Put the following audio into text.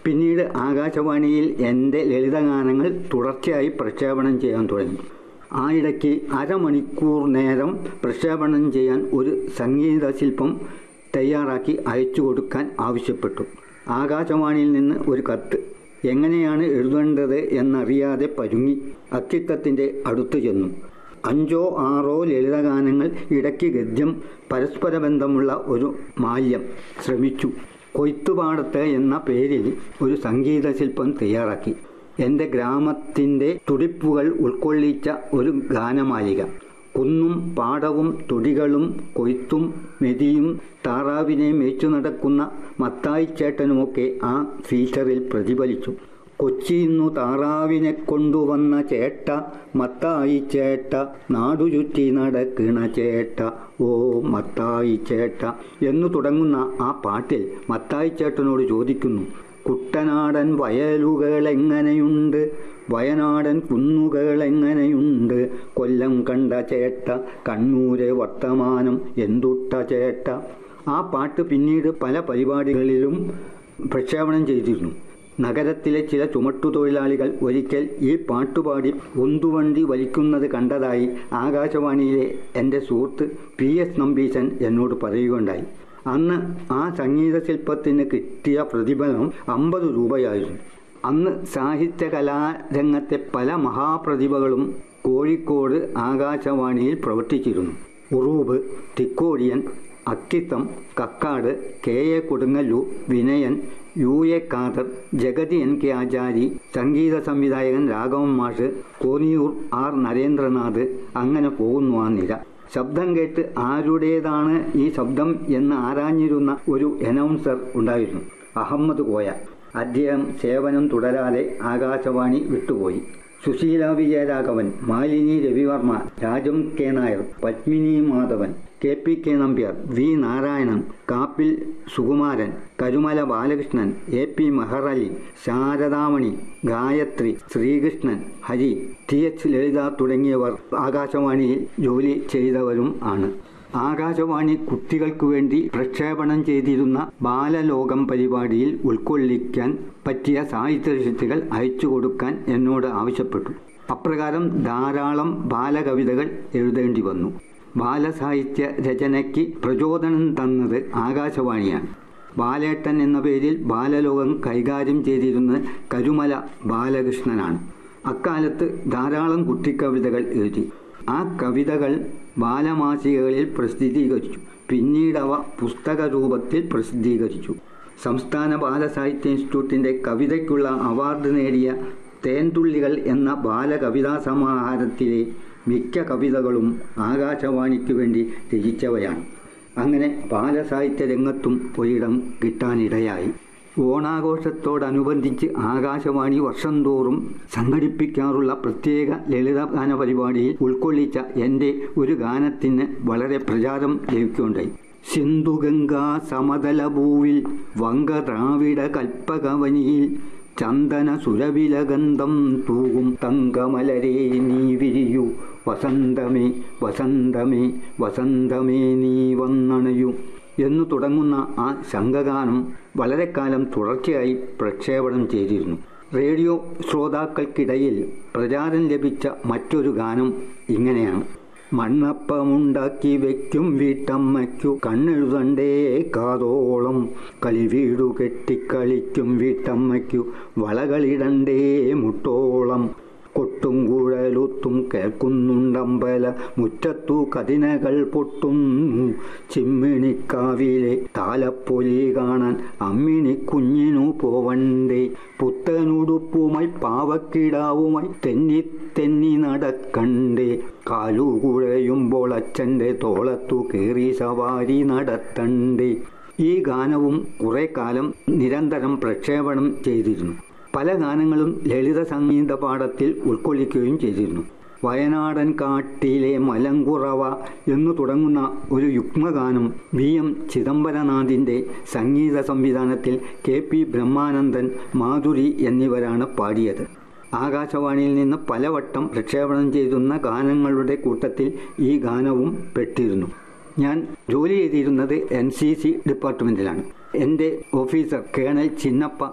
പിന്നീട് ആകാശവാണിയിൽ എൻ്റെ ലളിതഗാനങ്ങൾ തുടർച്ചയായി പ്രക്ഷേപണം ചെയ്യാൻ തുടങ്ങി ആ ഇടയ്ക്ക് അരമണിക്കൂർ നേരം പ്രക്ഷേപണം ചെയ്യാൻ ഒരു സംഗീത ശില്പം തയ്യാറാക്കി അയച്ചു കൊടുക്കാൻ ആവശ്യപ്പെട്ടു ആകാശവാണിയിൽ നിന്ന് ഒരു കത്ത് എങ്ങനെയാണ് എഴുതേണ്ടത് എന്നറിയാതെ പരുങ്ങി അക്കിത്തത്തിൻ്റെ അടുത്തു ചെന്നു അഞ്ചോ ആറോ ലളിതഗാനങ്ങൾ ഇടയ്ക്ക് ഗദ്യം പരസ്പര ബന്ധമുള്ള ഒരു മാല്യം ശ്രമിച്ചു കൊയ്ത്തുപാടത്ത് എന്ന പേരിൽ ഒരു സംഗീത ശില്പം തയ്യാറാക്കി എൻ്റെ ഗ്രാമത്തിൻ്റെ തുടിപ്പുകൾ ഉൾക്കൊള്ളിച്ച ഒരു ഗാനമാലിക കുന്നും പാടവും തൊടികളും കൊയ്ത്തും മെതിയും താറാവിനെ മേച്ചു നടക്കുന്ന മത്തായി ചേട്ടനുമൊക്കെ ആ ഫീച്ചറിൽ പ്രതിഫലിച്ചു കൊച്ചിന്നു താറാവിനെ കൊണ്ടുവന്ന ചേട്ട മത്തായി ചേട്ട നാടുചുറ്റി നടക്കണ ചേട്ട ഓ മത്തായി ചേട്ട എന്നു തുടങ്ങുന്ന ആ പാട്ടിൽ മത്തായി ചേട്ടനോട് ചോദിക്കുന്നു കുട്ടനാടൻ വയലുകൾ എങ്ങനെയുണ്ട് വയനാടൻ കുന്നുകൾ എങ്ങനെയുണ്ട് കൊല്ലം കണ്ട ചേട്ട കണ്ണൂരെ വർത്തമാനം എന്തുട്ട ചേട്ട ആ പാട്ട് പിന്നീട് പല പരിപാടികളിലും പ്രക്ഷേപണം ചെയ്തിരുന്നു നഗരത്തിലെ ചില ചുമട്ടുതൊഴിലാളികൾ ഒരിക്കൽ ഈ പാട്ടുപാടി ഉന്തുവണ്ടി വലിക്കുന്നത് കണ്ടതായി ആകാശവാണിയിലെ എൻ്റെ സുഹൃത്ത് പി എസ് നമ്പീശൻ എന്നോട് പറയുകയുണ്ടായി അന്ന് ആ സംഗീത ശില്പത്തിന് കിട്ടിയ പ്രതിഫലം അമ്പത് രൂപയായിരുന്നു അന്ന് സാഹിത്യ കലാരംഗത്തെ പല മഹാപ്രതിഭകളും കോഴിക്കോട് ആകാശവാണിയിൽ പ്രവർത്തിച്ചിരുന്നു Uroob Thikkodiyan Akkitham Kakkad K A Kodungallur Vinayan U A Khader Jagathy N K Achari സംഗീത സംവിധായകൻ രാഘവൻ മാഷ് കോന്നിയൂർ ആർ നരേന്ദ്രനാഥ് അങ്ങനെ പോകുന്നു ആ നിര ശബ്ദം കേട്ട് ആരുടേതാണ് ഈ ശബ്ദം എന്ന് ആരാഞ്ഞിരുന്ന ഒരു അനൗൺസർ ഉണ്ടായിരുന്നു അഹമ്മദ് കോയ അദ്ദേഹം സേവനം തുടരാതെ ആകാശവാണി വിട്ടുപോയി Susheela Vijayaraghavan Malini Ravivarma Rajam K Nair Padmini Madhavan K P K Nambiar V Narayanan Kappil Sukumaran Karumala Balakrishnan A P Meharali Saradamani Gayathri Srikrishnan Hari T H Lalitha തുടങ്ങിയവർ ആകാശവാണിയിൽ ജോലി ചെയ്തവരും ആണ് ആകാശവാണി കുട്ടികൾക്ക് വേണ്ടി പ്രക്ഷേപണം ചെയ്തിരുന്ന ബാലലോകം പരിപാടിയിൽ ഉൾക്കൊള്ളിക്കാൻ പറ്റിയ സാഹിത്യരചിത്തുകൾ അയച്ചു കൊടുക്കാൻ എന്നോട് ആവശ്യപ്പെട്ടു അപ്രകാരം ധാരാളം ബാലകവിതകൾ എഴുതേണ്ടി വന്നു ബാലസാഹിത്യ രചനയ്ക്ക് പ്രചോദനം തന്നത് ആകാശവാണിയാണ് ബാലേട്ടൻ എന്ന പേരിൽ ബാലലോകം കൈകാര്യം ചെയ്തിരുന്നത് കരുമല ബാലകൃഷ്ണനാണ് അക്കാലത്ത് ധാരാളം കുട്ടിക്കവിതകൾ എഴുതി ആ കവിതകൾ ബാലമാസികകളിൽ പ്രസിദ്ധീകരിച്ചു പിന്നീട് അവ പുസ്തക രൂപത്തിൽ പ്രസിദ്ധീകരിച്ചു സംസ്ഥാന ബാലസാഹിത്യ ഇൻസ്റ്റിറ്റ്യൂട്ടിൻ്റെ കവിതയ്ക്കുള്ള അവാർഡ് നേടിയ തേൻതുള്ളികൾ എന്ന ബാലകവിതാ സമാഹാരത്തിലെ മിക്ക കവിതകളും ആകാശവാണിക്ക് വേണ്ടി രചിച്ചവയാണ് അങ്ങനെ ബാലസാഹിത്യ രംഗത്തും ഒരിടം കിട്ടാനിടയായി ഓണാഘോഷത്തോടനുബന്ധിച്ച് ആകാശവാണി വർഷം തോറും സംഘടിപ്പിക്കാറുള്ള പ്രത്യേക ലളിതഗാന പരിപാടിയിൽ ഉൾക്കൊള്ളിച്ച എൻ്റെ ഒരു ഗാനത്തിന് വളരെ പ്രചാരം ലഭിക്കുകയുണ്ടായി സിന്ധുഗംഗാ സമതല ഭൂവിൽ വങ്ക ദ്രാവിഡ കൽപ്പകവനിയിൽ ചന്ദന സുരവിലഗന്ധം തൂകും തങ്കമലരേ നീ വിരിയൂ വസന്തമേ വസന്തമേ വസന്തമേ നീ വന്നണയൂ എന്നു തുടങ്ങുന്ന ആ സംഘഗാനം വളരെ കാലം തുടർച്ചയായി പ്രക്ഷേപണം ചെയ്തിരുന്നു റേഡിയോ ശ്രോതാക്കൾക്കിടയിൽ പ്രചാരം ലഭിച്ച മറ്റൊരു ഗാനം ഇങ്ങനെയാണ് മണ്ണപ്പമുണ്ടാക്കി വെക്കും വീട്ടമ്മയ്ക്കു കണ്ണെഴുതണ്ടേ കാതോളം കളിവീടു കെട്ടിക്കളിക്കും വീട്ടമ്മയ്ക്കു വളകളിടണ്ടേ മുട്ടോളം കൊട്ടും കുഴലുത്തും കേൾക്കുന്നുണ്ടമ്പല മുറ്റത്തു കതിനകൾ പൊട്ടുന്നു ചിമ്മിണിക്കാവിലെ താലപ്പൊലി കാണാൻ അമ്മിണി കുഞ്ഞിനു പോവണ്ടേ പുത്തനുടുപ്പുമായി പാവക്കിടാവുമായി തെന്നി തെന്നി നടക്കണ്ടേ കാലു കുഴയുമ്പോൾ അച്ഛൻ്റെ തോളത്തു കയറി സവാരി നടത്തണ്ടേ ഈ ഗാനവും കുറെ കാലം നിരന്തരം പ്രക്ഷേപണം ചെയ്തിരുന്നു പല ഗാനങ്ങളും ലളിത സംഗീത പാഠത്തിൽ ഉൾക്കൊള്ളിക്കുകയും ചെയ്തിരുന്നു വയനാടൻ കാട്ടിലെ മലങ്കുറവ എന്നു തുടങ്ങുന്ന ഒരു യുഗ്മഗാനം വി എം ചിദംബരനാഥിൻ്റെ സംഗീത സംവിധാനത്തിൽ കെ പി ബ്രഹ്മാനന്ദൻ മാധുരി എന്നിവരാണ് പാടിയത് ആകാശവാണിയിൽ നിന്ന് പലവട്ടം പ്രക്ഷേപണം ചെയ്തിരുന്ന ഗാനങ്ങളുടെ കൂട്ടത്തിൽ ഈ ഗാനവും പെട്ടിരുന്നു ഞാൻ ജോലി ചെയ്തിരുന്നത് എൻ സി സി ഡിപ്പാർട്ട്മെൻറ്റിലാണ് എൻ്റെ ഓഫീസർ കേണൽ ചിന്നപ്പ